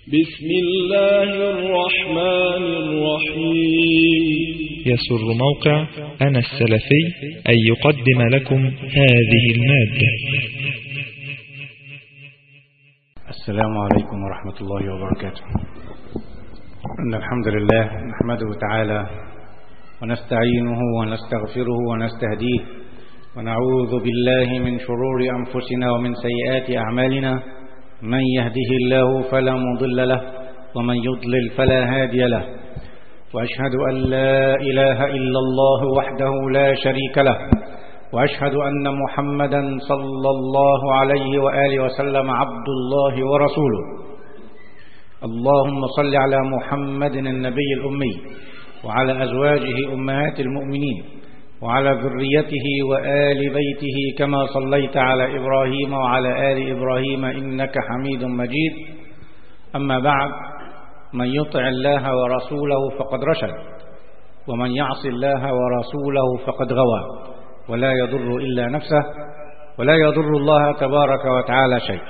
بسم الله الرحمن الرحيم يسر موقع أنا السلفي أن يقدم لكم هذه المادة السلام عليكم ورحمة الله وبركاته إن الحمد لله نحمده تعالى ونستعينه ونستغفره ونستهديه ونعوذ بالله من شرور أنفسنا ومن سيئات أعمالنا من يهده الله فلا مضل له ومن يضلل فلا هادي له وأشهد أن لا إله إلا الله وحده لا شريك له وأشهد أن محمدا صلى الله عليه وآله وسلم عبد الله ورسوله اللهم صل على محمد النبي الأمي وعلى أزواجه أمهات المؤمنين وعلى ذريته وآل بيته كما صليت على إبراهيم وعلى آل إبراهيم إنك حميد مجيد أما بعد من يطع الله ورسوله فقد رشد ومن يعص الله ورسوله فقد غوى ولا يضر إلا نفسه ولا يضر الله تبارك وتعالى شيء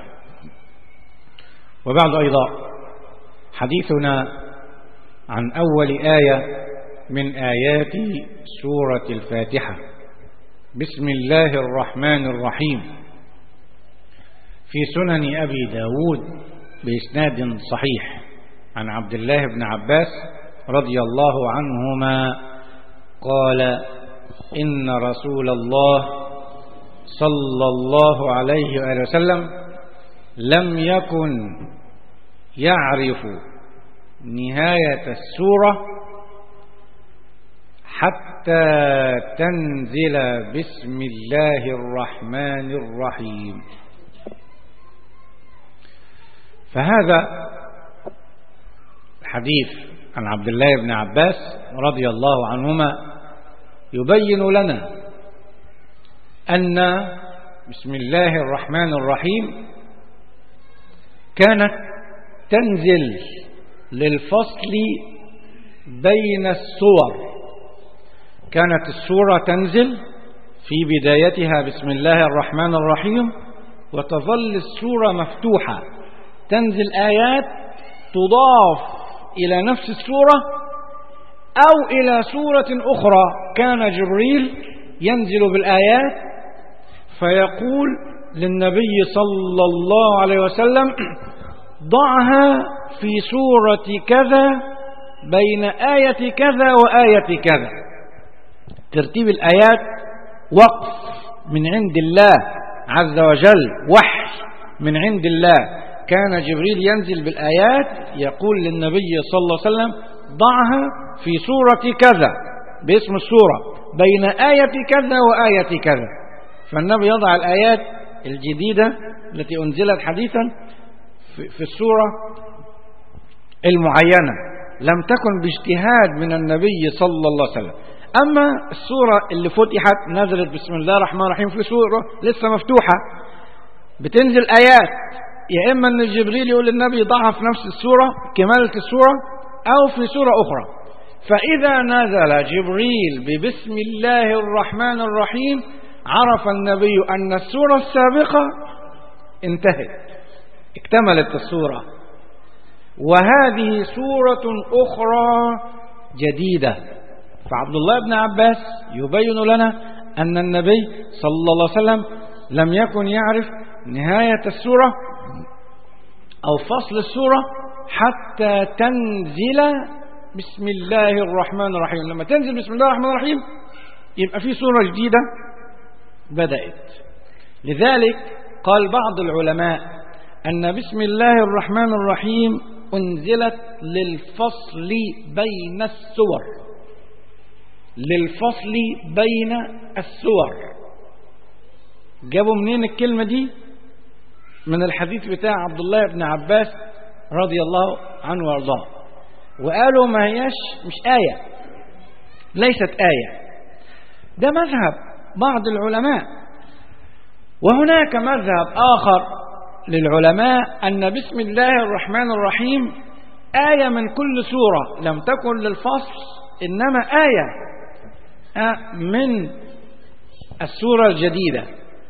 وبعد أيضا حديثنا عن أول آية من آيات سورة الفاتحة بسم الله الرحمن الرحيم في سنن أبي داود بإسناد صحيح عن عبد الله بن عباس رضي الله عنهما قال إن رسول الله صلى الله عليه وآله وسلم لم يكن يعرف نهاية السورة حتى تنزل بسم الله الرحمن الرحيم فهذا الحديث عن عبد الله بن عباس رضي الله عنهما يبين لنا أن بسم الله الرحمن الرحيم كانت تنزل للفصل بين السور كانت السورة تنزل في بدايتها بسم الله الرحمن الرحيم وتظل السورة مفتوحة تنزل آيات تضاف إلى نفس السورة أو إلى سورة أخرى كان جبريل ينزل بالآيات فيقول للنبي صلى الله عليه وسلم ضعها في سورة كذا بين آية كذا وآية كذا ترتيب الآيات وقف من عند الله عز وجل وحي من عند الله كان جبريل ينزل بالآيات يقول للنبي صلى الله عليه وسلم ضعها في سورة كذا باسم السورة بين آية كذا وآية كذا فالنبي يضع الآيات الجديدة التي أنزلت حديثا في السورة المعينة لم تكن باجتهاد من النبي صلى الله عليه وسلم أما السورة اللي فتحت نزلت بسم الله الرحمن الرحيم في سورة لسه مفتوحة بتنزل آيات يا إما أن جبريل يقول للنبي ضعها في نفس السورة كمالة السورة أو في سورة أخرى فإذا نزل جبريل ببسم الله الرحمن الرحيم عرف النبي أن السورة السابقة انتهت اكتملت السورة وهذه سورة أخرى جديدة فعبد الله بن عباس يبين لنا أن النبي صلى الله عليه وسلم لم يكن يعرف نهاية السورة أو فصل السورة حتى تنزل بسم الله الرحمن الرحيم لما تنزل بسم الله الرحمن الرحيم يبقى في سورة جديدة بدأت لذلك قال بعض العلماء أن بسم الله الرحمن الرحيم أنزلت للفصل بين السور للفصل بين السور جابوا منين الكلمة دي من الحديث بتاع عبد الله بن عباس رضي الله عنه وارضاه وقالوا ما هياش مش آية ليست آية ده مذهب بعض العلماء وهناك مذهب آخر للعلماء أن بسم الله الرحمن الرحيم آية من كل سورة لم تكن للفصل إنما آية من السورة الجديدة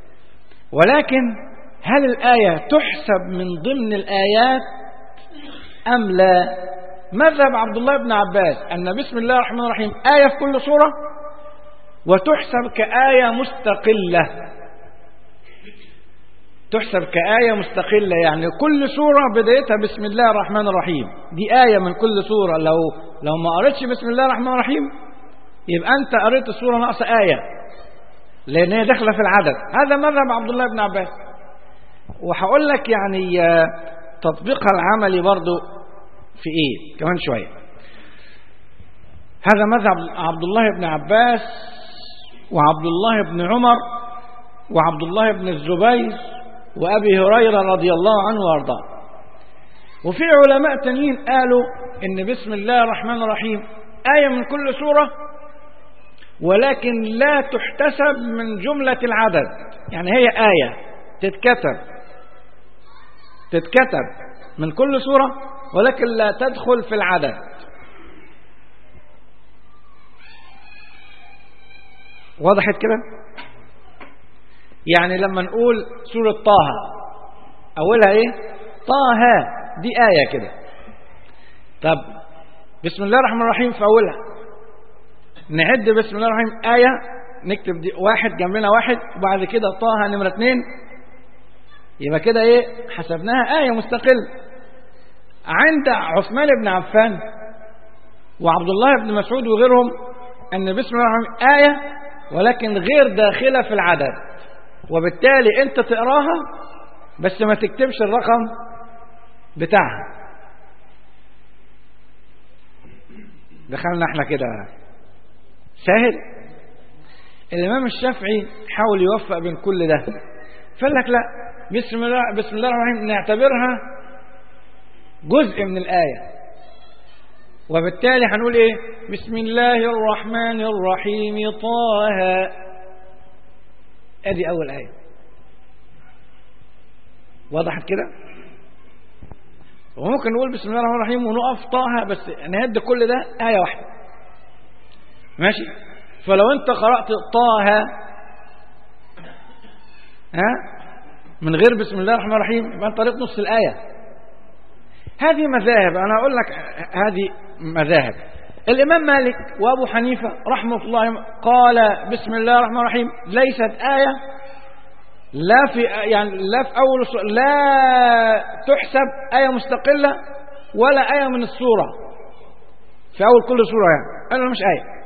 ولكن هل الآية تحسب من ضمن الآيات أم لا مذهب عبد الله بن عباس أن بسم الله الرحمن الرحيم آية في كل سورة وتحسب كآية مستقلة تحسب كآية مستقلة يعني كل سورة بدايتها بسم الله الرحمن الرحيم دي آية من كل سورة لو لو ما قريتش بسم الله الرحمن الرحيم يبقى أنت قريت السورة ناقصة آية لأن هي داخلة في العدد هذا مذهب عبد الله بن عباس وهقول لك يعني تطبيقها العملي برضو في ايه كمان شوية هذا مذهب عبد الله بن عباس وعبد الله بن عمر وعبد الله بن الزبير وأبي هريرة رضي الله عنه وارضاه وفي علماء تانيين قالوا ان بسم الله الرحمن الرحيم آية من كل سورة ولكن لا تحتسب من جملة العدد يعني هي آية تتكتب تتكتب من كل سورة ولكن لا تدخل في العدد وضحت كده يعني لما نقول سورة طه أولها إيه طه دي آية كده طب بسم الله الرحمن الرحيم في أولها نعد بسم الله الرحمن الرحيم آية نكتب دي واحد جنبنا واحد وبعد كده طه نمرة اتنين يبقى كده ايه حسبناها آية مستقلة عند عثمان بن عفان وعبد الله بن مسعود وغيرهم أن بسم الله الرحمن الرحيم آية ولكن غير داخلة في العدد وبالتالي أنت تقراها بس ما تكتبش الرقم بتاعها دخلنا احنا كده سهل الإمام الشافعي حاول يوفق بين كل ده فقال لك لا بسم الله بسم الله الرحمن الرحيم نعتبرها جزء من الآية وبالتالي هنقول ايه بسم الله الرحمن الرحيم طه ادي اول آية وضحت كده وممكن نقول بسم الله الرحمن الرحيم ونقف طه بس نهد كل ده آية واحدة ماشي فلو انت قرأت طه ها من غير بسم الله الرحمن الرحيم يبقى انت قريت نص الآية هذه مذاهب أنا أقول لك هذه مذاهب الإمام مالك وأبو حنيفة رحمه الله قال بسم الله الرحمن الرحيم ليست آية لا في يعني لا في أول لا تحسب آية مستقلة ولا آية من السورة في أول كل سورة يعني أنا مش آية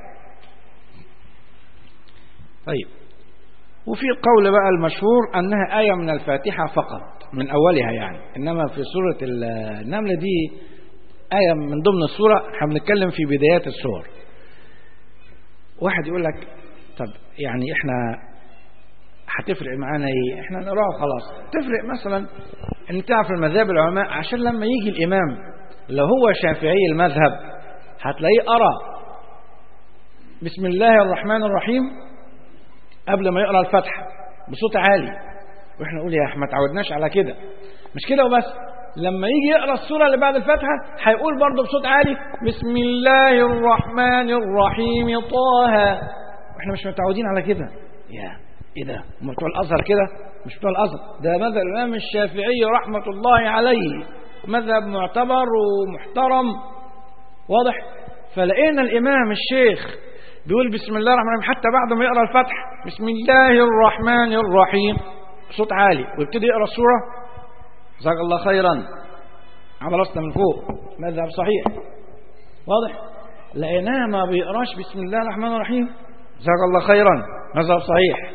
طيب وفي قول بقى المشهور أنها آية من الفاتحة فقط من أولها يعني إنما في سورة النملة دي آية من ضمن السورة احنا بنتكلم في بدايات السور واحد يقول لك طب يعني احنا هتفرق معانا ايه احنا نقراها خلاص تفرق مثلا ان تعرف المذاهب العلماء عشان لما يجي الامام لو هو شافعي المذهب هتلاقيه قرا بسم الله الرحمن الرحيم قبل ما يقرا الفاتحه بصوت عالي واحنا نقول يا احنا ما تعودناش على كده مش كده وبس لما يجي يقرا السوره اللي بعد الفاتحه هيقول برضه بصوت عالي بسم الله الرحمن الرحيم طه واحنا مش متعودين على كده يا ايه ده هم بتوع الازهر كده مش بتوع الازهر ده مذهب الامام الشافعي رحمه الله عليه مذهب معتبر ومحترم واضح فلقينا الامام الشيخ بيقول بسم الله الرحمن الرحيم حتى بعد ما يقرا الفتح بسم الله الرحمن الرحيم بصوت عالي ويبتدي يقرا السوره جزاك الله خيرا على راسنا من فوق مذهب صحيح واضح لقيناه ما بيقراش بسم الله الرحمن الرحيم جزاك الله خيرا مذهب صحيح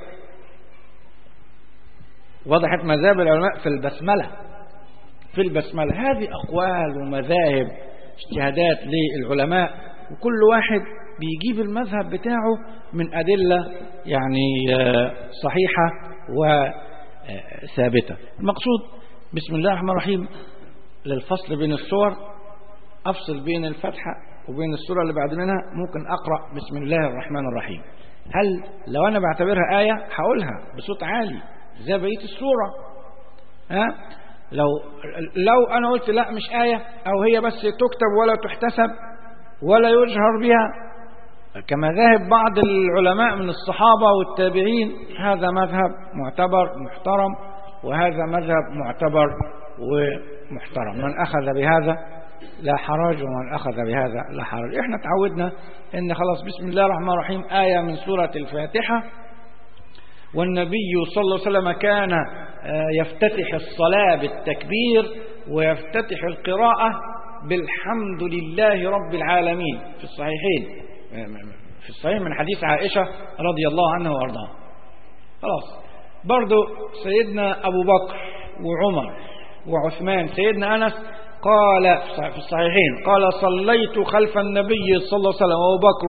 وضحت مذاهب العلماء في البسمله في البسمله هذه اقوال ومذاهب اجتهادات للعلماء وكل واحد بيجيب المذهب بتاعه من أدلة يعني صحيحة وثابتة المقصود بسم الله الرحمن الرحيم للفصل بين السور أفصل بين الفتحة وبين السورة اللي بعد منها ممكن أقرأ بسم الله الرحمن الرحيم هل لو أنا بعتبرها آية هقولها بصوت عالي زي بقية السورة ها لو لو أنا قلت لا مش آية أو هي بس تكتب ولا تحتسب ولا يجهر بها كمذاهب بعض العلماء من الصحابة والتابعين هذا مذهب معتبر محترم وهذا مذهب معتبر ومحترم من أخذ بهذا لا حرج ومن أخذ بهذا لا حرج احنا تعودنا ان خلاص بسم الله الرحمن الرحيم آية من سورة الفاتحة والنبي صلى الله عليه وسلم كان يفتتح الصلاة بالتكبير ويفتتح القراءة بالحمد لله رب العالمين في الصحيحين في الصحيح من حديث عائشة رضي الله عنها وأرضاها خلاص برضو سيدنا أبو بكر وعمر وعثمان سيدنا أنس قال في الصحيحين قال صليت خلف النبي صلى الله عليه وسلم وأبو بكر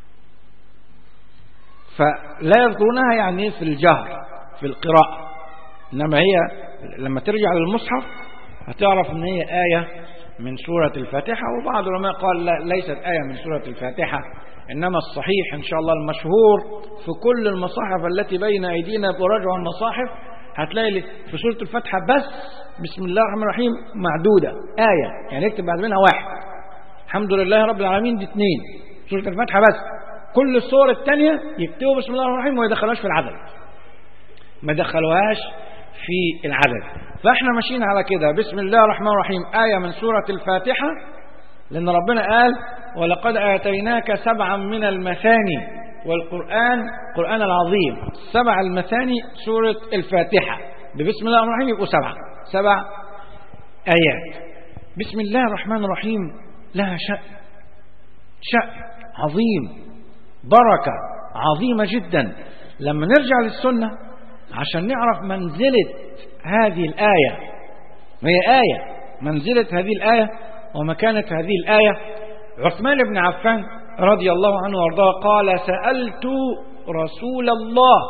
فلا يذكرونها يعني في الجهر في القراءة إنما هي لما ترجع للمصحف هتعرف ان هي آية من سورة الفاتحة وبعض العلماء قال لا ليست آية من سورة الفاتحة إنما الصحيح إن شاء الله المشهور في كل المصاحف التي بين أيدينا براجعوا المصاحف هتلاقي في سورة الفاتحة بس بسم الله الرحمن الرحيم معدودة آية يعني اكتب بعد منها واحد الحمد لله رب العالمين دي اثنين سورة الفاتحة بس كل الصور الثانية يكتبوا بسم الله الرحمن الرحيم وما يدخلوهاش في العدد ما دخلوهاش في العدد فاحنا ماشيين على كده بسم الله الرحمن الرحيم آية من سورة الفاتحة لأن ربنا قال ولقد آتيناك سبعا من المثاني والقرآن القرآن العظيم سبع المثاني سورة الفاتحة ببسم الله الرحمن الرحيم يبقوا سبعة سبع آيات بسم الله الرحمن الرحيم لها شأن شأن عظيم بركة عظيمة جدا لما نرجع للسنة عشان نعرف منزلة هذه الآية وهي آية منزلة هذه الآية ومكانة هذه الآية عثمان بن عفان رضي الله عنه وارضاه قال سألت رسول الله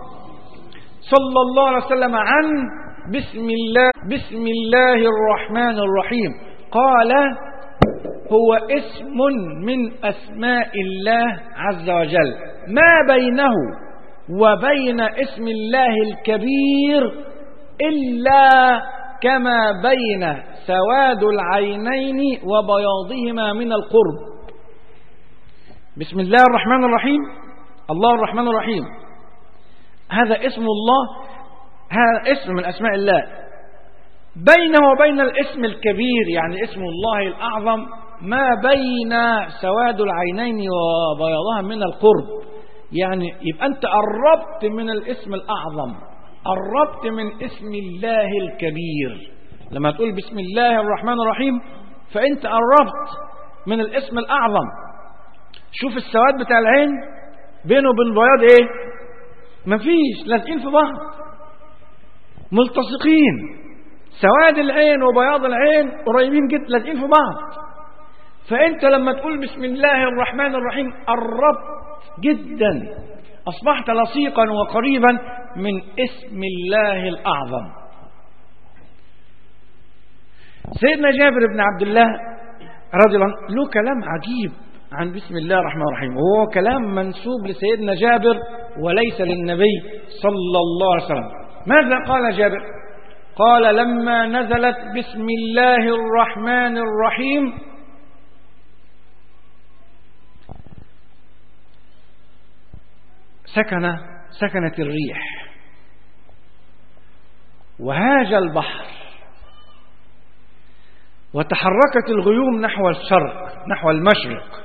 صلى الله عليه وسلم عن بسم الله بسم الله الرحمن الرحيم قال هو اسم من أسماء الله عز وجل ما بينه وبين اسم الله الكبير إلا كما بين سواد العينين وبياضهما من القرب بسم الله الرحمن الرحيم الله الرحمن الرحيم هذا اسم الله هذا اسم من أسماء الله بينه وبين الاسم الكبير يعني اسم الله الأعظم ما بين سواد العينين وبياضها من القرب يعني يبقى أنت قربت من الاسم الأعظم قربت من اسم الله الكبير لما تقول بسم الله الرحمن الرحيم فأنت قربت من الاسم الأعظم شوف السواد بتاع العين بينه وبين البياض ايه مفيش لازقين في بعض ملتصقين سواد العين وبياض العين قريبين جدا لازقين في بعض فانت لما تقول بسم الله الرحمن الرحيم قربت جدا اصبحت لصيقا وقريبا من اسم الله الاعظم سيدنا جابر بن عبد الله رضي الله عنه له كلام عجيب عن بسم الله الرحمن الرحيم وهو كلام منسوب لسيدنا جابر وليس للنبي صلى الله عليه وسلم ماذا قال جابر قال لما نزلت بسم الله الرحمن الرحيم سكن سكنت الريح وهاج البحر وتحركت الغيوم نحو الشرق نحو المشرق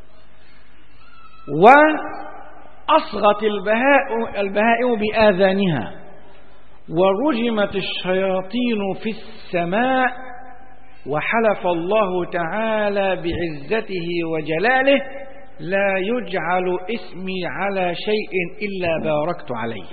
وأصغت البهاء البهائم بآذانها ورجمت الشياطين في السماء وحلف الله تعالى بعزته وجلاله لا يجعل اسمي على شيء إلا باركت عليه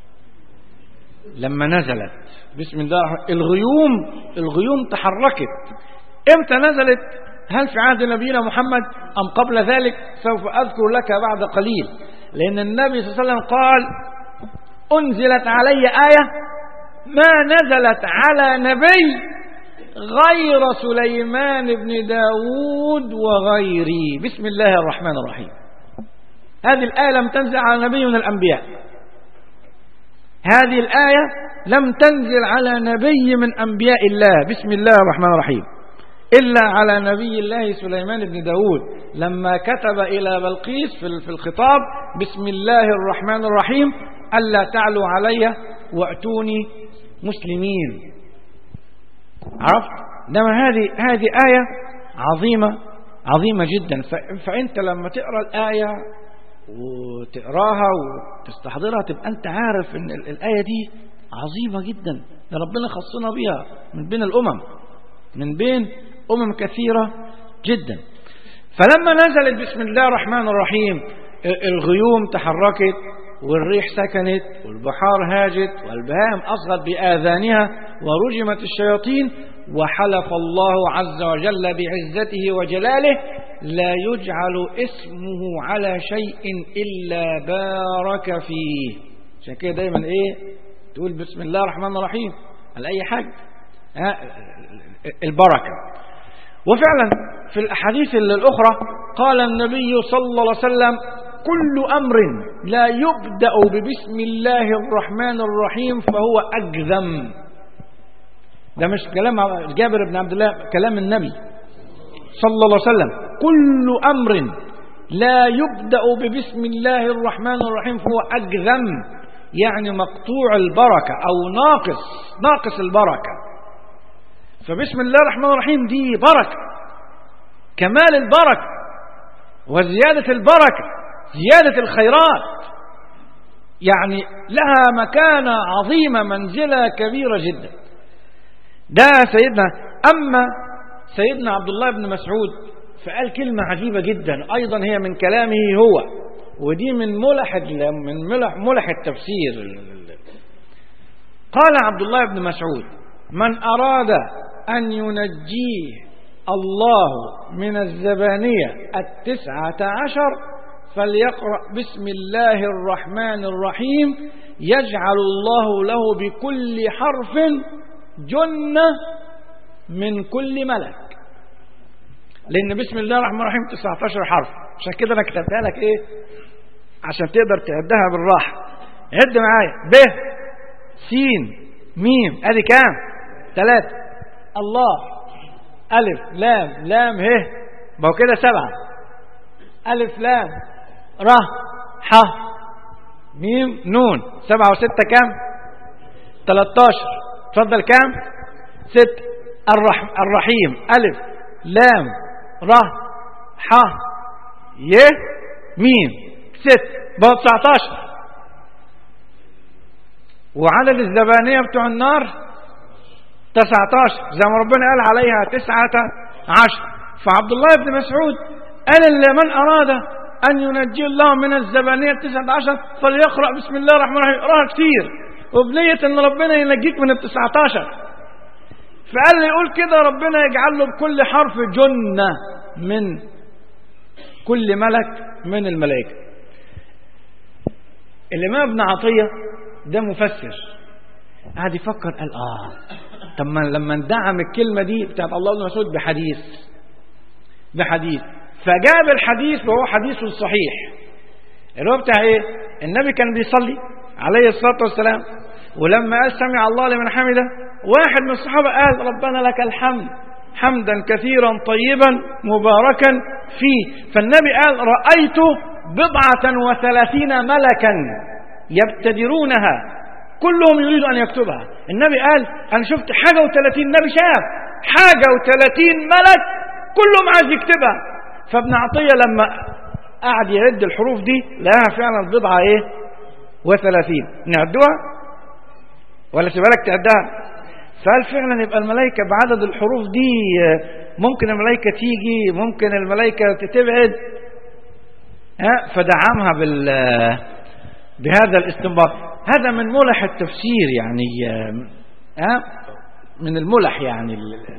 لما نزلت بسم الله الغيوم الغيوم تحركت امتى نزلت هل في عهد نبينا محمد أم قبل ذلك سوف أذكر لك بعد قليل لأن النبي صلى الله عليه وسلم قال أنزلت علي آية ما نزلت على نبي غير سليمان بن داود وغيري بسم الله الرحمن الرحيم هذه الآية لم تنزل على نبي من الأنبياء هذه الآية لم تنزل على نبي من أنبياء الله بسم الله الرحمن الرحيم إلا على نبي الله سليمان بن داود لما كتب إلى بلقيس في الخطاب بسم الله الرحمن الرحيم ألا تعلوا علي وأتوني مسلمين عرفت إنما هذه هذه آية عظيمة عظيمة جدا فأنت لما تقرأ الآية وتقراها وتستحضرها تبقى أنت عارف أن الآية دي عظيمة جدا ده ربنا خصنا بيها من بين الأمم من بين أمم كثيرة جدا فلما نزلت بسم الله الرحمن الرحيم الغيوم تحركت والريح سكنت والبحار هاجت والبهائم أصغت بآذانها ورجمت الشياطين وحلف الله عز وجل بعزته وجلاله لا يجعل اسمه على شيء إلا بارك فيه عشان كده دايما ايه تقول بسم الله الرحمن الرحيم على أي حاجة البركة وفعلا في الأحاديث الأخرى قال النبي صلى الله عليه وسلم كل أمر لا يبدأ ببسم الله الرحمن الرحيم فهو أجذم ده مش كلام جابر بن عبد الله كلام النبي صلى الله عليه وسلم كل أمر لا يبدأ ببسم الله الرحمن الرحيم فهو أجذم يعني مقطوع البركة أو ناقص ناقص البركة فبسم الله الرحمن الرحيم دي بركة كمال البركة وزيادة البركة زيادة الخيرات يعني لها مكانة عظيمة منزلة كبيرة جدا ده سيدنا أما سيدنا عبد الله بن مسعود فقال كلمة عجيبة جدا أيضا هي من كلامه هو ودي من ملح من ملح, ملح التفسير قال عبد الله بن مسعود من أراد أن ينجيه الله من الزبانية التسعة عشر فليقرأ بسم الله الرحمن الرحيم يجعل الله له بكل حرف جنة من كل ملك لأن بسم الله الرحمن الرحيم 19 حرف عشان كده أنا كتبتها لك إيه عشان تقدر تعدها بالراحة عد معايا ب س ميم ادي كام ثلاثة الله ألف لام لام ه ما هو كده سبعة ألف لام ر ح ميم نون سبعة وستة كام تلاتاشر اتفضل كام ست الرح الرحيم ألف لام ر ح ي ميم ست بقى 19 وعدد الزبانية بتوع النار 19 زي ما ربنا قال عليها 19 فعبد الله بن مسعود قال اللي من أراد أن ينجي الله من الزبانية 19 فليقرأ بسم الله الرحمن الرحيم اقراها كتير وبنية أن ربنا ينجيك من ال 19 فقال لي يقول كده ربنا يجعل له بكل حرف جنة من كل ملك من الملائكة الإمام ابن عطية ده مفسر قعد يفكر قال آه طب ما لما ندعم الكلمة دي بتاعت الله بن مسعود بحديث بحديث فجاب الحديث وهو حديث صحيح اللي هو بتاع ايه النبي كان بيصلي عليه الصلاة والسلام ولما قال سمع الله لمن حمده واحد من الصحابة قال ربنا لك الحمد حمدا كثيرا طيبا مباركا فيه فالنبي قال رأيت بضعة وثلاثين ملكا يبتدرونها كلهم يريد أن يكتبها النبي قال أنا شفت حاجة وثلاثين نبي شاف حاجة وثلاثين ملك كلهم عايز يكتبها فابن عطية لما قعد يعد الحروف دي لقاها فعلا بضعة ايه وثلاثين نعدوها ولا سيبالك تعدها فقال فعلا يبقى الملائكة بعدد الحروف دي ممكن الملائكة تيجي ممكن الملائكة تتبعد ها فدعمها بال بهذا الاستنباط هذا من ملح التفسير يعني ها من الملح يعني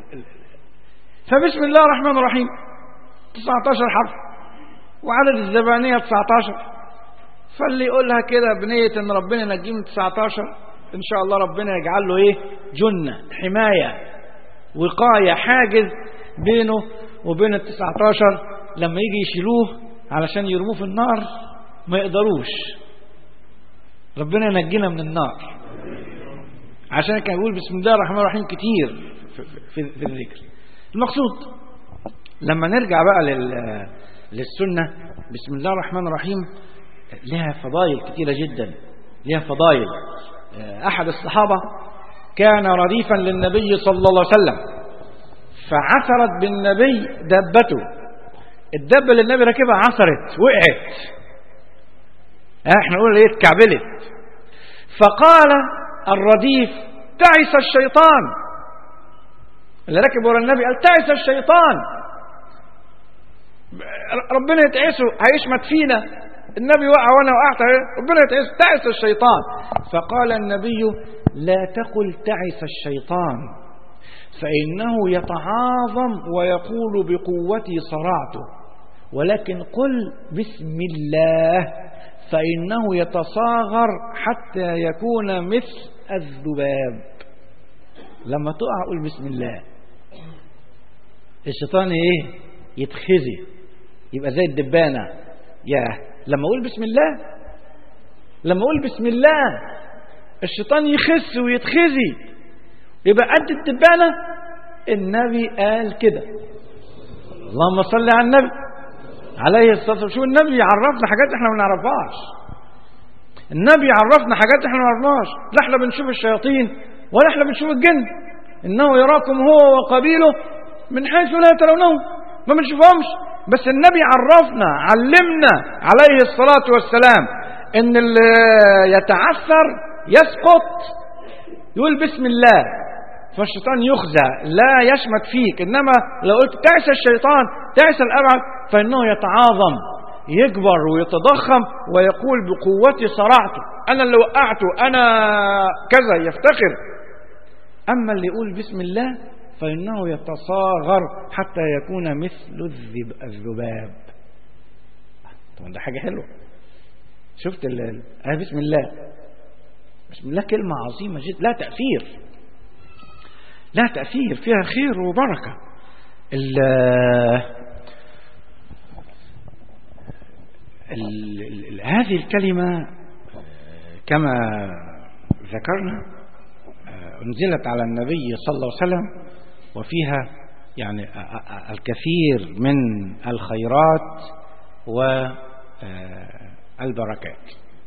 فبسم الله الرحمن الرحيم 19 حرف وعدد الزبانية 19 فاللي يقولها كده بنية ان ربنا ينجيه من 19 ان شاء الله ربنا يجعل له ايه جنة حماية وقاية حاجز بينه وبين ال 19 لما يجي يشيلوه علشان يرموه في النار ما يقدروش ربنا ينجينا من النار عشان كان يقول بسم الله الرحمن الرحيم كتير في, في, في الذكر المقصود لما نرجع بقى لل للسنة بسم الله الرحمن الرحيم لها فضائل كثيرة جدا لها فضائل أحد الصحابة كان رديفا للنبي صلى الله عليه وسلم فعثرت بالنبي دبته الدبة اللي النبي راكبها عثرت وقعت اه احنا نقول ايه اتكعبلت فقال الرديف تعس الشيطان اللي راكب ورا النبي قال تعس الشيطان ربنا يتعسه هيشمت فينا النبي وقع وانا وقعت ربنا يتعس تعس الشيطان فقال النبي لا تقل تعس الشيطان فإنه يتعاظم ويقول بقوتي صرعته ولكن قل بسم الله فإنه يتصاغر حتى يكون مثل الذباب لما تقع قول بسم الله الشيطان ايه يتخزي يبقى زي الدبانة يا لما اقول بسم الله لما اقول بسم الله الشيطان يخس ويتخزي يبقى قد الدبانة النبي قال كده اللهم صل على النبي عليه الصلاة والسلام شو النبي يعرفنا حاجات احنا ما نعرفهاش النبي يعرفنا حاجات احنا ما نعرفهاش لا احنا بنشوف الشياطين ولا احنا بنشوف الجن انه يراكم هو وقبيله من حيث لا ترونه ما بنشوفهمش بس النبي عرفنا علمنا عليه الصلاة والسلام ان اللي يتعثر يسقط يقول بسم الله فالشيطان يخزى لا يشمت فيك انما لو قلت تعس الشيطان تعس الابعد فانه يتعاظم يكبر ويتضخم ويقول بقوتي صرعته انا اللي وقعته انا كذا يفتخر اما اللي يقول بسم الله فانه يتصاغر حتى يكون مثل الذب الذباب طبعا ده حاجه حلوه شفت ال آه بسم الله بسم الله كلمه عظيمه جدا لا تاثير لا تاثير فيها خير وبركه ال ال ال هذه الكلمة كما ذكرنا أنزلت على النبي صلى الله عليه وسلم وفيها يعني الكثير من الخيرات والبركات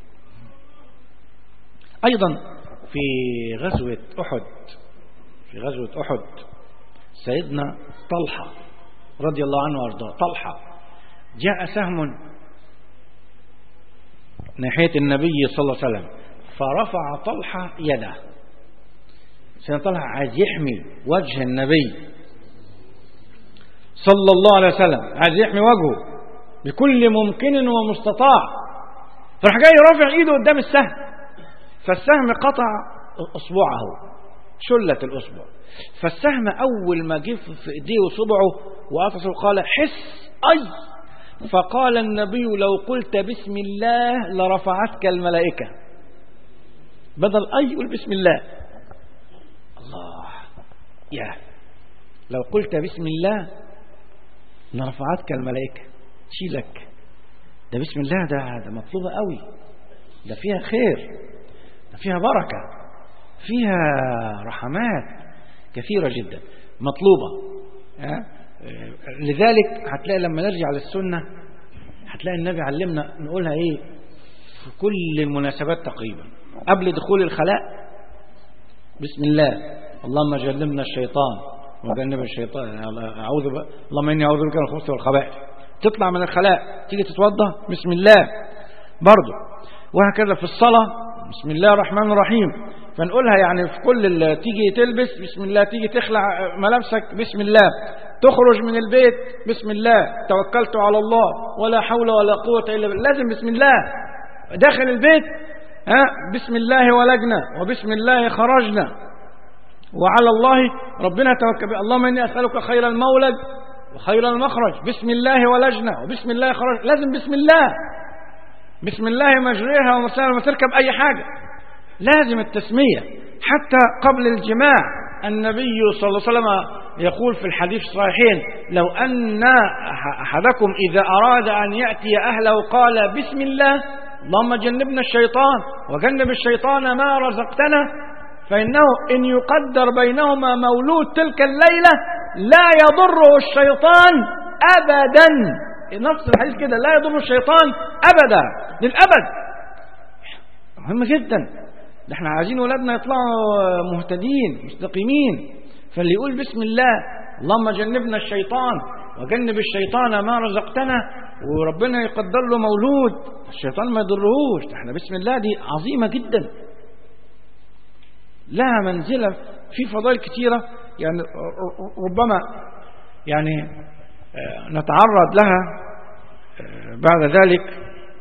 أيضا في غزوة أحد في غزوة أحد سيدنا طلحة رضي الله عنه وارضاه طلحة جاء سهم ناحية النبي صلى الله عليه وسلم فرفع طلحة يده سيدنا طلحة عايز يحمي وجه النبي صلى الله عليه وسلم عايز يحمي وجهه بكل ممكن ومستطاع فراح جاي رافع ايده قدام السهم فالسهم قطع اصبعه شلت الاصبع فالسهم اول ما جه في ايديه وصبعه وقفصه قال حس اي فقال النبي لو قلت بسم الله لرفعتك الملائكة بدل أي يقول بسم الله الله يا لو قلت بسم الله لرفعتك الملائكة تشيلك ده بسم الله ده, ده مطلوبة قوي ده فيها خير ده فيها بركة فيها رحمات كثيرة جدا مطلوبة لذلك هتلاقي لما نرجع للسنة هتلاقي النبي علمنا نقولها ايه في كل المناسبات تقريبا قبل دخول الخلاء بسم الله اللهم جنبنا الشيطان وجنب الشيطان اعوذ ب... اللهم اني اعوذ بك من الخبث والخبائث تطلع من الخلاء تيجي تتوضا بسم الله برضه وهكذا في الصلاه بسم الله الرحمن الرحيم فنقولها يعني في كل اللي تيجي تلبس بسم الله تيجي تخلع ملابسك بسم الله تخرج من البيت بسم الله توكلت على الله ولا حول ولا قوة إلا بالله لازم بسم الله داخل البيت ها بسم الله ولجنا وبسم الله خرجنا وعلى الله ربنا توكل اللهم إني أسألك خير المولد وخير المخرج بسم الله ولجنا وبسم الله خرج لازم بسم الله بسم الله مجريها ومرسلها لما تركب أي حاجة لازم التسمية حتى قبل الجماع النبي صلى الله عليه وسلم يقول في الحديث الصحيحين لو أن أحدكم إذا أراد أن يأتي أهله قال بسم الله اللهم جنبنا الشيطان وجنب الشيطان ما رزقتنا فإنه إن يقدر بينهما مولود تلك الليلة لا يضره الشيطان أبدا نفس الحديث كده لا يضر الشيطان أبدا للأبد مهم جدا ده احنا عايزين ولادنا يطلعوا مهتدين مستقيمين فاللي يقول بسم الله اللهم جنبنا الشيطان وجنب الشيطان ما رزقتنا وربنا يقدر له مولود الشيطان ما يضرهوش احنا بسم الله دي عظيمة جدا لها منزلة في فضائل كثيرة يعني ربما يعني نتعرض لها بعد ذلك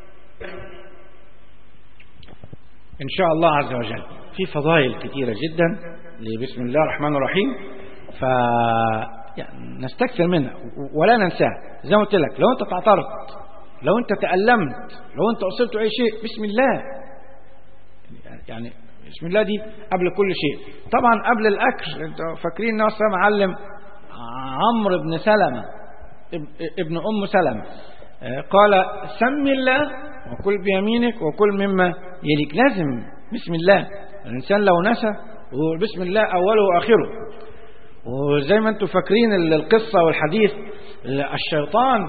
إن شاء الله عز وجل في فضائل كثيرة جدا لبسم الله الرحمن الرحيم ف يعني نستكثر منها ولا ننساها زي ما قلت لك لو انت تعترض لو انت تألمت لو انت أصبت أي شيء بسم الله يعني بسم الله دي قبل كل شيء طبعا قبل الأكل انتوا فاكرين النبي صلى الله عليه وسلم علم عمرو بن سلمة ابن أم سلمة قال سم الله وكل بيمينك وكل مما يليك لازم بسم الله الإنسان لو نسى بسم الله أوله وآخره وزي ما انتم فاكرين القصة والحديث الشيطان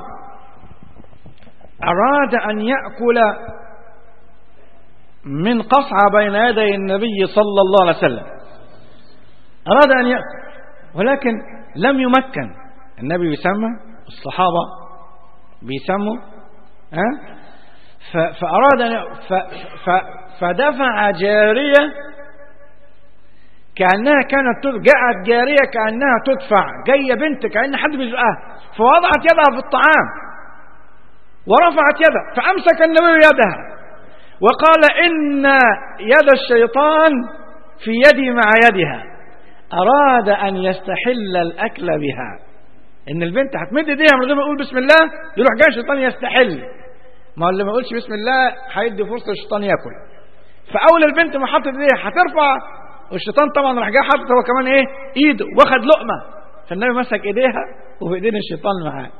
أراد أن يأكل من قصعة بين يدي النبي صلى الله عليه وسلم أراد أن يأكل ولكن لم يمكن النبي بيسمى الصحابة بيسموا ها فأراد أن فدفع جارية كأنها كانت جاءت جارية كأنها تدفع جاية بنت كأن حد بيزقها فوضعت يدها في الطعام ورفعت يدها فأمسك النبي يدها وقال إن يد الشيطان في يدي مع يدها أراد أن يستحل الأكل بها إن البنت هتمد ايديها من غير ما تقول بسم الله يروح جاي الشيطان يستحل ما اللي ما يقولش بسم الله هيدي فرصة الشيطان ياكل فأول البنت ما حطت ايديها هترفع والشيطان طبعا راح جاي حاطط هو كمان ايه ايده واخد لقمة فالنبي مسك ايديها وفي ايدين الشيطان معاه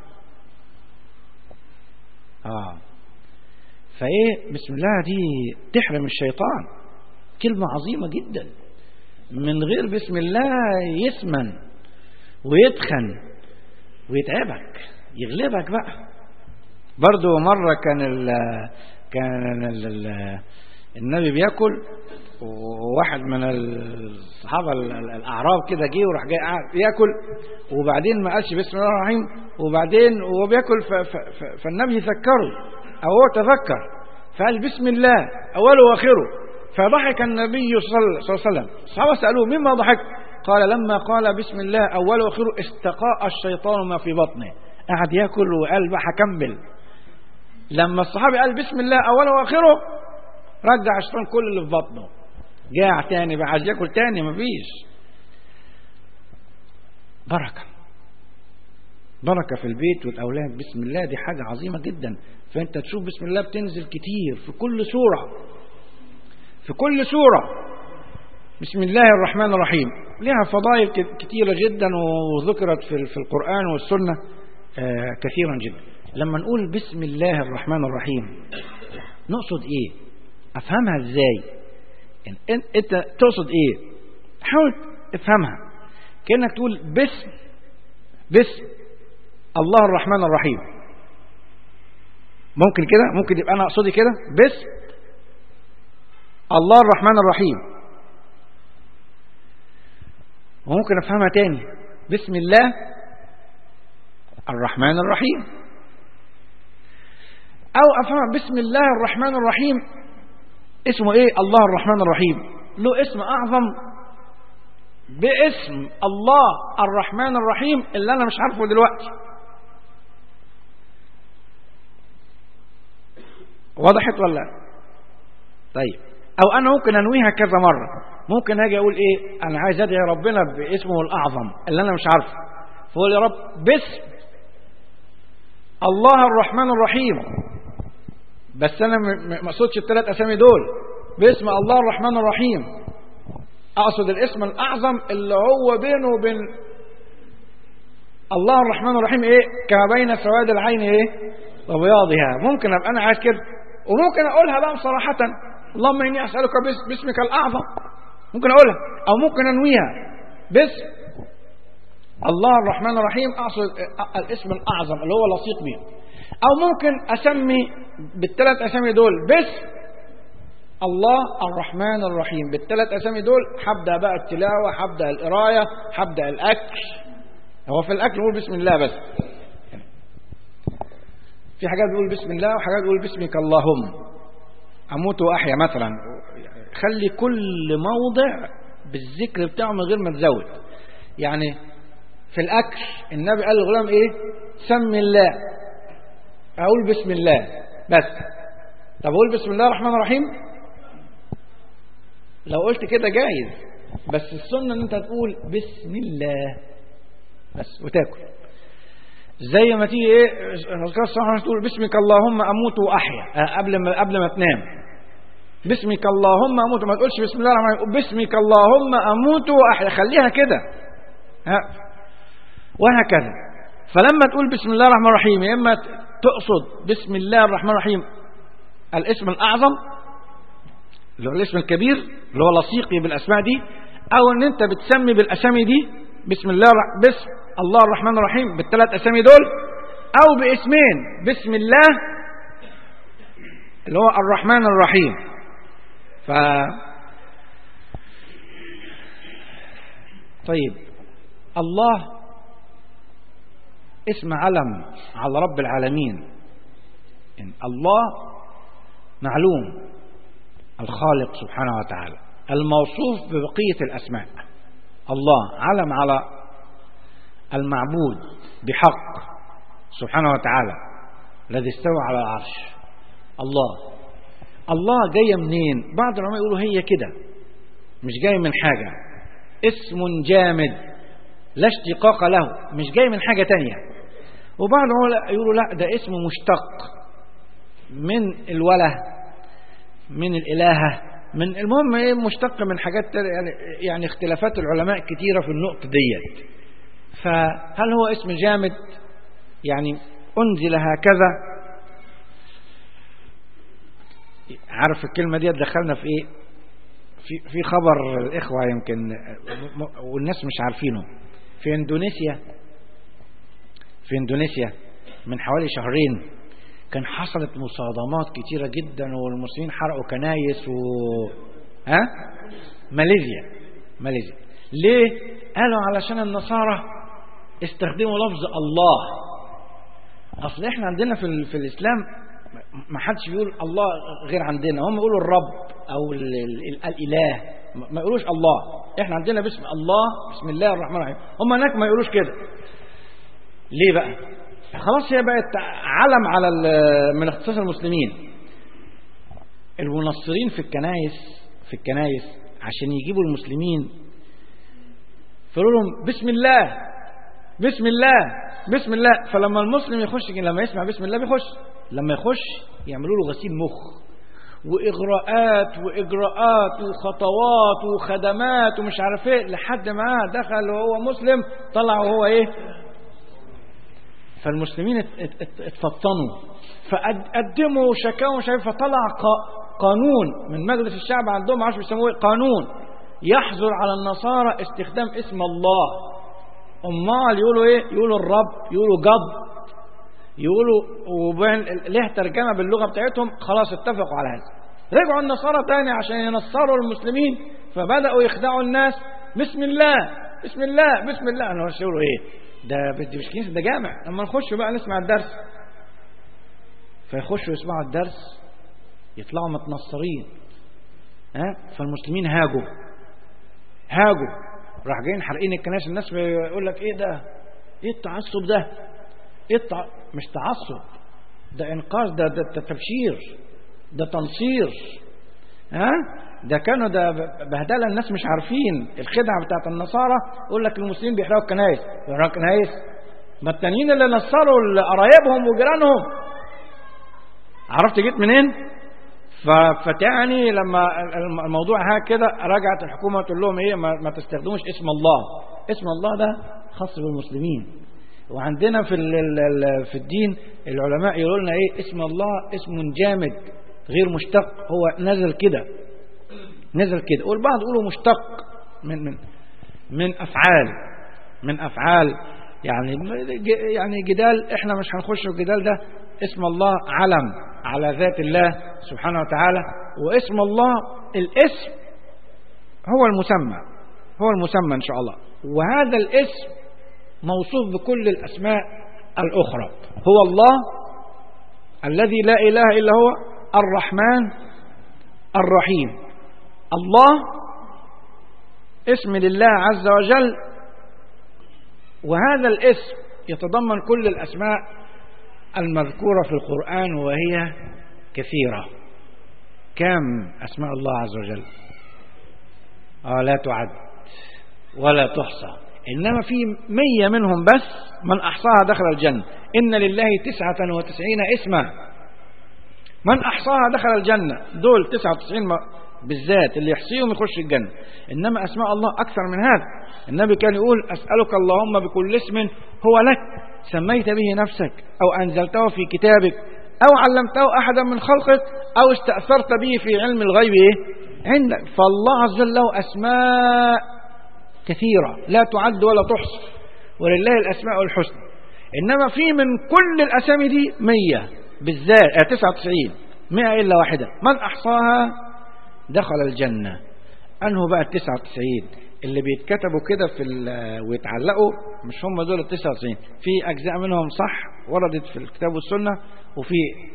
اه فايه بسم الله دي تحرم الشيطان كلمة عظيمة جدا من غير بسم الله يسمن ويتخن ويتعبك يغلبك بقى برضو مرة كان ال كان ال النبي بياكل وواحد من الصحابة الأعراب كده جه وراح جاي قاعد ياكل وبعدين ما قالش بسم الله الرحمن الرحيم وبعدين وهو بياكل فالنبي ذكره أو هو تذكر فقال بسم الله أوله وآخره فضحك النبي صلى الله عليه وسلم الصحابة سألوه مما ضحك قال لما قال بسم الله أوله وآخره استقاء الشيطان ما في بطنه قعد ياكل وقال بقى هكمل لما الصحابي قال بسم الله أوله وآخره رجع الشيطان كل اللي في بطنه جاع تاني بقى عايز ياكل تاني مفيش بركة بركة في البيت والأولاد بسم الله دي حاجة عظيمة جدا فأنت تشوف بسم الله بتنزل كتير في كل سورة في كل سورة بسم الله الرحمن الرحيم لها فضائل كثيرة جدا وذكرت في في القرآن والسنة كثيرا جدا لما نقول بسم الله الرحمن الرحيم نقصد ايه افهمها ازاي يعني انت تقصد ايه حاول افهمها كأنك تقول باسم باسم الله الرحمن الرحيم ممكن كده ممكن يبقى انا اقصدي كده باسم الله الرحمن الرحيم وممكن افهمها تاني بسم الله الرحمن الرحيم او افهمها بسم الله الرحمن الرحيم اسمه ايه الله الرحمن الرحيم له اسم اعظم باسم الله الرحمن الرحيم اللي انا مش عارفه دلوقتي وضحت ولا طيب او انا ممكن انويها كذا مره ممكن اجي اقول ايه انا عايز ادعي ربنا باسمه الاعظم اللي انا مش عارفه فقول يا رب باسم الله الرحمن الرحيم بس انا ما اقصدش الثلاث اسامي دول باسم الله الرحمن الرحيم اقصد الاسم الاعظم اللي هو بينه وبين الله الرحمن الرحيم ايه كما بين سواد العين ايه وبياضها ممكن ابقى انا عايز كده وممكن اقولها بقى صراحه اللهم اني اسالك باسمك الاعظم ممكن اقولها او ممكن انويها باسم الله الرحمن الرحيم اقصد الاسم الاعظم اللي هو لصيق به او ممكن اسمي بالثلاث اسامي دول باسم الله الرحمن الرحيم بالثلاث اسامي دول هبدا بقى التلاوه هبدا القرايه هبدا الاكل هو في الأكل نقول بسم الله بس في حاجات بيقول بسم الله وحاجات بيقول باسمك اللهم أموت وأحيا مثلا خلي كل موضع بالذكر بتاعه من غير ما تزود يعني في الأكل النبي قال للغلام إيه سم الله أقول بسم الله بس طب أقول بسم الله الرحمن الرحيم لو قلت كده جايز بس السنة ان انت تقول بسم الله بس وتاكل زي ما تيجي ايه اذكار الصباح تقول بسمك اللهم اموت واحيا أه قبل ما قبل ما تنام بسمك اللهم اموت ما تقولش بسم الله الرحمن الرحيم بسمك اللهم اموت واحيا خليها كده ها وهكذا فلما تقول بسم الله الرحمن الرحيم يا اما تقصد بسم الله الرحمن الرحيم الاسم الاعظم اللي هو الاسم الكبير اللي هو لصيقي بالاسماء دي او ان انت بتسمي بالاسامي دي بسم الله بسم الله الرحمن الرحيم بالثلاث اسامي دول او باسمين بسم الله اللي هو الرحمن الرحيم ف طيب الله اسم علم على رب العالمين يعني الله معلوم الخالق سبحانه وتعالى الموصوف ببقية الأسماء الله علم على المعبود بحق سبحانه وتعالى الذي استوى على العرش الله الله جاية منين بعض العلماء يقولوا هي كده مش جاي من حاجة اسم جامد لا اشتقاق له مش جاي من حاجة تانية وبعض العلماء يقولوا لا ده اسم مشتق من الوله من الإلهة من المهم ايه مشتق من حاجات يعني يعني اختلافات العلماء كتيرة في النقطة ديت فهل هو اسم جامد يعني أنزل هكذا عارف الكلمة دي دخلنا في ايه في في خبر الإخوة يمكن والناس مش عارفينه في اندونيسيا في اندونيسيا من حوالي شهرين كان حصلت مصادمات كتيرة جدا والمسلمين حرقوا كنايس و ها ماليزيا ماليزيا ليه قالوا علشان النصارى استخدموا لفظ الله اصل احنا عندنا في, ال... في الاسلام ما حدش بيقول الله غير عندنا هم يقولوا الرب او ال... ال... الاله ما يقولوش الله احنا عندنا باسم الله بسم الله الرحمن الرحيم هم هناك ما يقولوش كده ليه بقى خلاص هي بقت علم على من اختصاص المسلمين المنصرين في الكنايس في الكنايس عشان يجيبوا المسلمين فقالوا لهم بسم الله بسم الله بسم الله فلما المسلم يخش لما يسمع بسم الله بيخش لما يخش يعملوا له غسيل مخ واغراءات واجراءات وخطوات وخدمات ومش عارف ايه لحد ما دخل وهو مسلم طلع وهو ايه فالمسلمين اتفطنوا فقدموا شكاوى مش عارف فطلع قانون من مجلس الشعب عندهم ما عرفش بيسموه قانون يحظر على النصارى استخدام اسم الله امال يقولوا ايه يقولوا الرب يقولوا جد يقولوا وبين ليه ترجمه باللغه بتاعتهم خلاص اتفقوا على هذا رجعوا النصارى تاني عشان ينصروا المسلمين فبداوا يخدعوا الناس بسم الله بسم الله بسم الله انا مش يقولوا ايه ده بدي مش كنيسه ده جامع لما نخش بقى نسمع الدرس فيخشوا يسمعوا الدرس يطلعوا متنصرين ها فالمسلمين هاجوا هاجوا راح جايين حارقين الكنائس الناس بيقول لك ايه ده ايه التعصب ده ايه التع... مش تعصب ده انقاذ ده, ده, ده تبشير ده تنصير ها ده كانوا ده بهدله الناس مش عارفين الخدعه بتاعت النصارى يقول لك المسلمين بيحرقوا الكنائس بيحرقوا الكنائس ما التانيين اللي نصروا قرايبهم وجيرانهم عرفت جيت منين فتعني لما الموضوع هكذا رجعت الحكومه تقول لهم ايه ما تستخدموش اسم الله اسم الله ده خاص بالمسلمين وعندنا في في الدين العلماء يقولوا لنا ايه اسم الله اسم جامد غير مشتق هو نزل كده نزل كده والبعض يقولوا مشتق من من من افعال من افعال يعني يعني جدال احنا مش هنخش في الجدال ده اسم الله علم على ذات الله سبحانه وتعالى واسم الله الاسم هو المسمى هو المسمى ان شاء الله وهذا الاسم موصوف بكل الأسماء الأخرى هو الله الذي لا إله إلا هو الرحمن الرحيم الله اسم لله عز وجل وهذا الاسم يتضمن كل الأسماء المذكورة في القرآن وهي كثيرة كم أسماء الله عز وجل آه لا تعد ولا تحصى إنما في مية منهم بس من أحصاها دخل الجنة إن لله تسعة وتسعين اسما من أحصاها دخل الجنة دول تسعة وتسعين بالذات اللي يحصيهم يخش الجنة إنما أسماء الله أكثر من هذا النبي كان يقول أسألك اللهم بكل اسم هو لك سميت به نفسك أو أنزلته في كتابك أو علمته أحدا من خلقك أو استأثرت به في علم الغيب إيه؟ عندك فالله عز وجل له أسماء كثيرة لا تعد ولا تحصى ولله الأسماء الحسنى إنما في من كل الأسامي دي مية بالذات آه 99 مئة إلا واحدة من أحصاها دخل الجنة أنه بقى التسعة وتسعين اللي بيتكتبوا كده في ويتعلقوا مش هم دول التسعة وتسعين في أجزاء منهم صح وردت في الكتاب والسنة وفي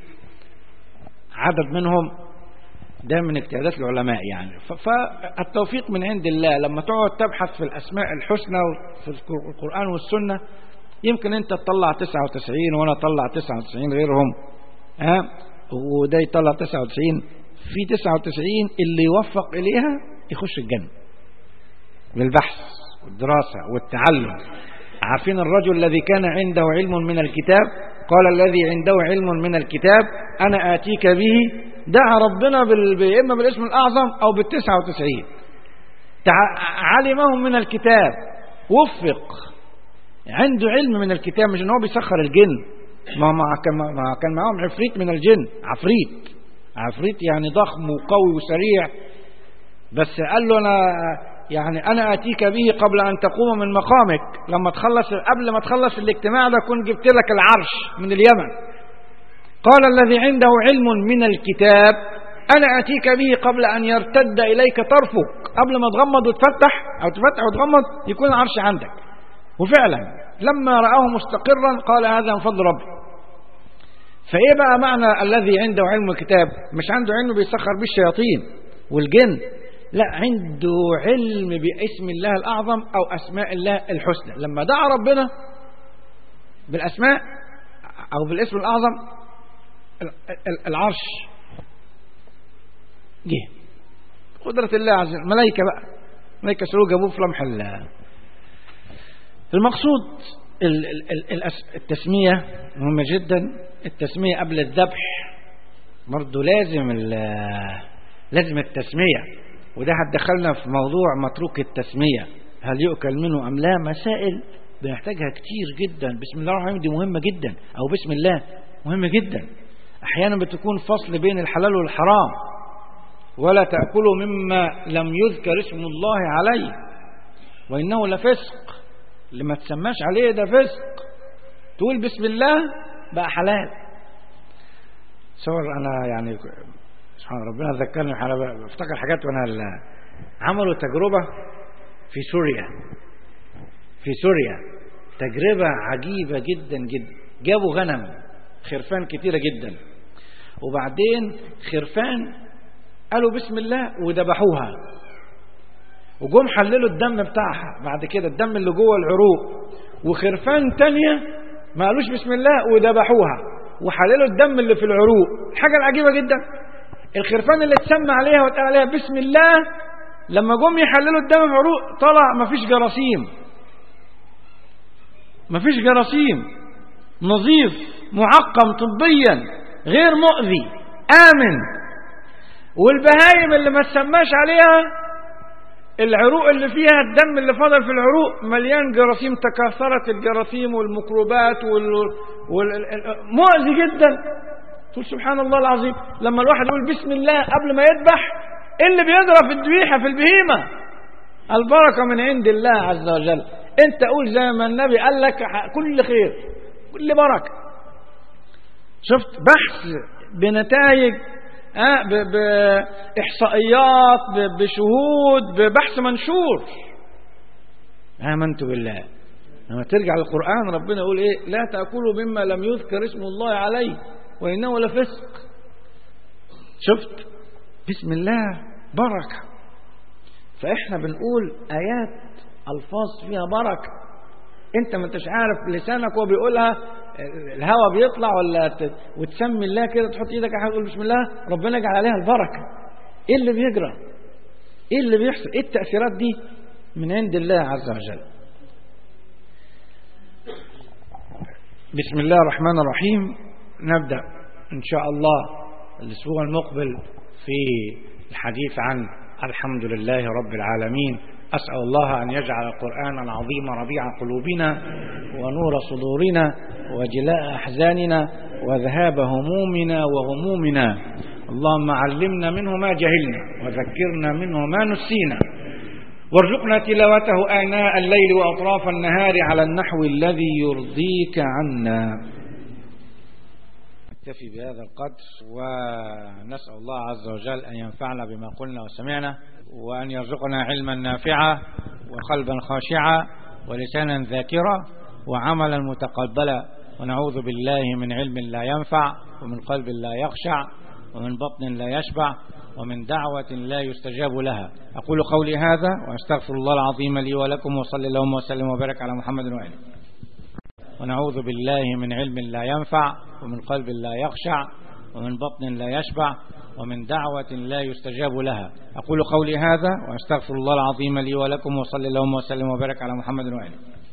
عدد منهم ده من اجتهادات العلماء يعني فالتوفيق من عند الله لما تقعد تبحث في الأسماء الحسنى في القرآن والسنة يمكن انت تطلع 99 وانا اطلع 99 غيرهم ها وده يطلع 99 في 99 اللي يوفق إليها يخش الجنة بالبحث والدراسة والتعلم عارفين الرجل الذي كان عنده علم من الكتاب قال الذي عنده علم من الكتاب أنا آتيك به دعا ربنا بال... إما بالاسم الأعظم أو بالتسعة وتسعين تع... علمهم من الكتاب وفق عنده علم من الكتاب مش ان هو بيسخر الجن ما ما كان ما كان معاهم عفريت من الجن عفريت عفريت يعني ضخم وقوي وسريع بس قال له انا يعني انا اتيك به قبل ان تقوم من مقامك لما تخلص قبل ما تخلص الاجتماع ده كنت جبت لك العرش من اليمن قال الذي عنده علم من الكتاب انا اتيك به قبل ان يرتد اليك طرفك قبل ما تغمض وتفتح او تفتح وتغمض يكون العرش عندك وفعلا لما رآه مستقرا قال هذا من فضل ربي فايه بقى معنى الذي عنده علم الكتاب مش عنده علم بيسخر به الشياطين والجن لا عنده علم باسم الله الأعظم أو أسماء الله الحسنى لما دعا ربنا بالأسماء أو بالاسم الأعظم العرش جه قدرة الله عز وجل ملائكة بقى ملائكة سلوك جابوه في لمح الله المقصود التسمية مهمة جدا التسمية قبل الذبح برضه لازم لازم التسمية وده هتدخلنا في موضوع متروك التسمية هل يؤكل منه أم لا مسائل بنحتاجها كتير جدا بسم الله الرحمن الرحيم دي مهمة جدا أو بسم الله مهمة جدا أحيانا بتكون فصل بين الحلال والحرام ولا تأكلوا مما لم يذكر اسم الله عليه وإنه لفسق اللي ما تسماش عليه ده فسق تقول بسم الله بقى حلال صور أنا يعني سبحان ربنا ذكرني انا بفتكر حاجات وانا عملوا تجربه في سوريا في سوريا تجربه عجيبه جدا جدا جابوا غنم خرفان كتيره جدا وبعدين خرفان قالوا بسم الله وذبحوها وجم حللوا الدم بتاعها بعد كده الدم اللي جوه العروق وخرفان تانية ما قالوش بسم الله وذبحوها وحللوا الدم اللي في العروق الحاجة العجيبة جدا الخرفان اللي اتسمى عليها واتقال عليها بسم الله لما جم يحللوا الدم في العروق طلع مفيش جراثيم مفيش جراثيم نظيف معقم طبيا غير مؤذي آمن والبهايم اللي ما تسماش عليها العروق اللي فيها الدم اللي فضل في العروق مليان جراثيم تكاثرت الجراثيم والميكروبات وال... وال... مؤذي جدا تقول سبحان الله العظيم لما الواحد يقول بسم الله قبل ما يذبح ايه اللي بيضرب الذبيحه في البهيمه البركه من عند الله عز وجل انت قول زي ما النبي قال لك كل خير كل بركه شفت بحث بنتائج آه بإحصائيات بشهود ببحث منشور آمنت بالله لما ترجع للقرآن ربنا يقول إيه لا تأكلوا مما لم يذكر اسم الله عليه وإنه لفسق شفت بسم الله بركة فإحنا بنقول آيات ألفاظ فيها بركة أنت ما انتش عارف لسانك وهو بيقولها الهواء بيطلع ولا ت... وتسمي الله كده تحط ايدك على حاجه تقول بسم الله ربنا يجعل عليها البركه ايه اللي بيجرى ايه اللي بيحصل ايه التاثيرات دي من عند الله عز وجل بسم الله الرحمن الرحيم نبدا ان شاء الله الاسبوع المقبل في الحديث عن الحمد لله رب العالمين أسأل الله أن يجعل القرآن العظيم ربيع قلوبنا ونور صدورنا وجلاء أحزاننا وذهاب همومنا وغمومنا اللهم علمنا منه ما جهلنا وذكرنا منه ما نسينا وارزقنا تلاوته آناء الليل وأطراف النهار على النحو الذي يرضيك عنا نكتفي بهذا القدر ونسأل الله عز وجل أن ينفعنا بما قلنا وسمعنا وأن يرزقنا علما نافعا وقلبا خاشعا ولسانا ذاكرا وعملا متقبلا ونعوذ بالله من علم لا ينفع ومن قلب لا يخشع ومن بطن لا يشبع ومن دعوة لا يستجاب لها أقول قولي هذا وأستغفر الله العظيم لي ولكم وصلى اللهم وسلم وبارك على محمد وآله ونعوذ بالله من علم لا ينفع ومن قلب لا يخشع ومن بطن لا يشبع ومن دعوة لا يستجاب لها أقول قولي هذا وأستغفر الله العظيم لي ولكم وصلى اللهم وسلم وبارك على محمد وآله